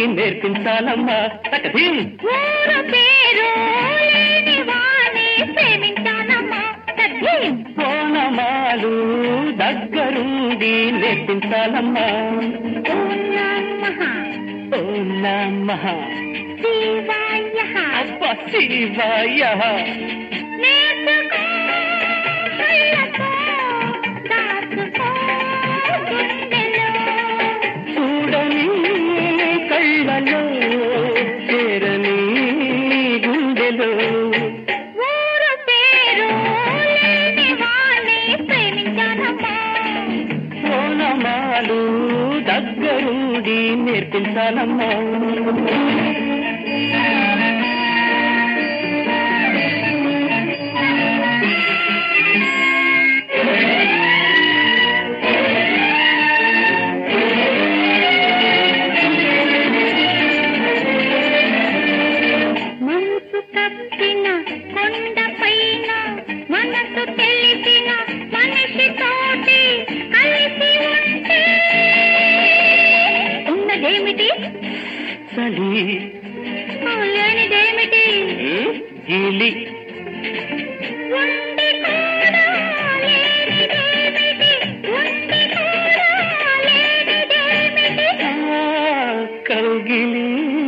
నేర్పించాలమ్మా తకదీం ఊరు పేరు లేని వాణ్ణి ప్రేమించానమ్మా తద్ది కోణమాలు దగ్గరుండి నేర్పించాలమ్మా ఓ నమః ఓ నమః శివాయ అబ్బ శివాయ నేర్చుకో కళ్ళతో దాచుకో గుండెలో చూడని కళ్ళలో చేరని గుండెలో ఊరు పేరు లేని వాణ్ణి ప్రేమించానమ్మా కోణమాలు దగ్గరుండి నేర్పించాలమ్మా మనసు కప్పిన కొండ పైన మనసు తెలిసిన మనిషి తోటి కలిసి ఉంటే ఉన్నదేమిటి చలి లేనిదేమిటి గిలి ఉండి కూడా లేనిదేమిటి ఉండి కూడా లేనిదేమిటి ఆ, కౌగిలి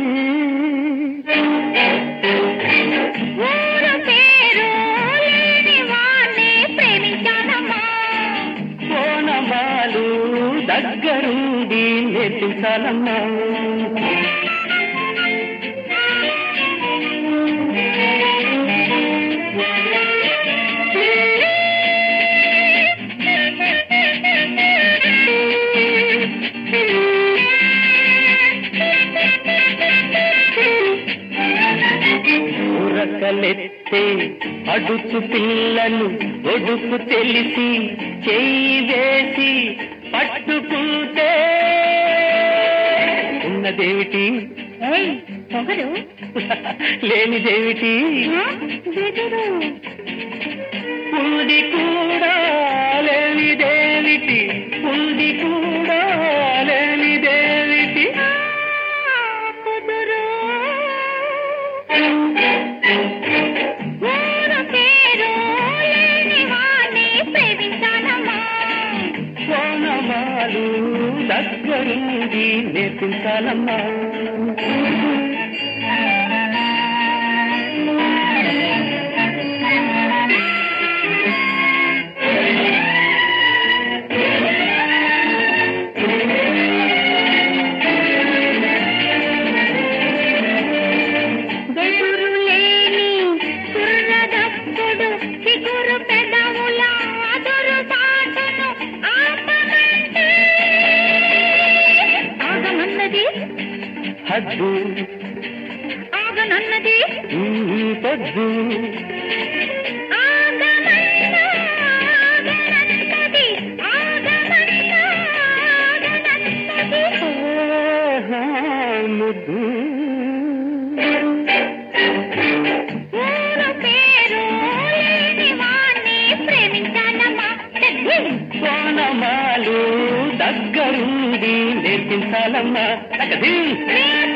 ఊరు పేరు లేని వాణ్ణి ప్రేమించానమ్మా కోణమాలు దగ్గరుండి నేర్పించాలమ్మా ఉరకలెత్తే అడుగు పిల్లను ఒడుకు తెలిసి చేయి వేసి పట్టుకుంటే ఉన్నదేమిటి ఏయ్ పొగరు లేనిదేమిటి బెదురు ఉంది కూడా లేనిదేమిటి ఉంది కూడా లేనిదేమిటి కుదురు ఊరు పేరు లేని వాణ్ణి ప్రేమించానమ్మా కోణమాలు దగ్గరుండి నేర్పించాలమ్మా బెదురు లేని కుర్రదప్పుడు చిగురు పెదవుల అదురు పాటను ఆపమంటే ఆగమన్నది హద్దు ఆగనన్నది ఈ పొద్దు ఆగమన్నా ఆగనన్నది ఆగమన్నా ఆగనన్నది ఆహా, ముద్దు ఊరు పేరు లేని వాణ్ణి ప్రేమించానమ్మా తల్లి. కోణమాలు దగ్గరుండి నేర్పించాలమ్మా తకదీ ప్రేమ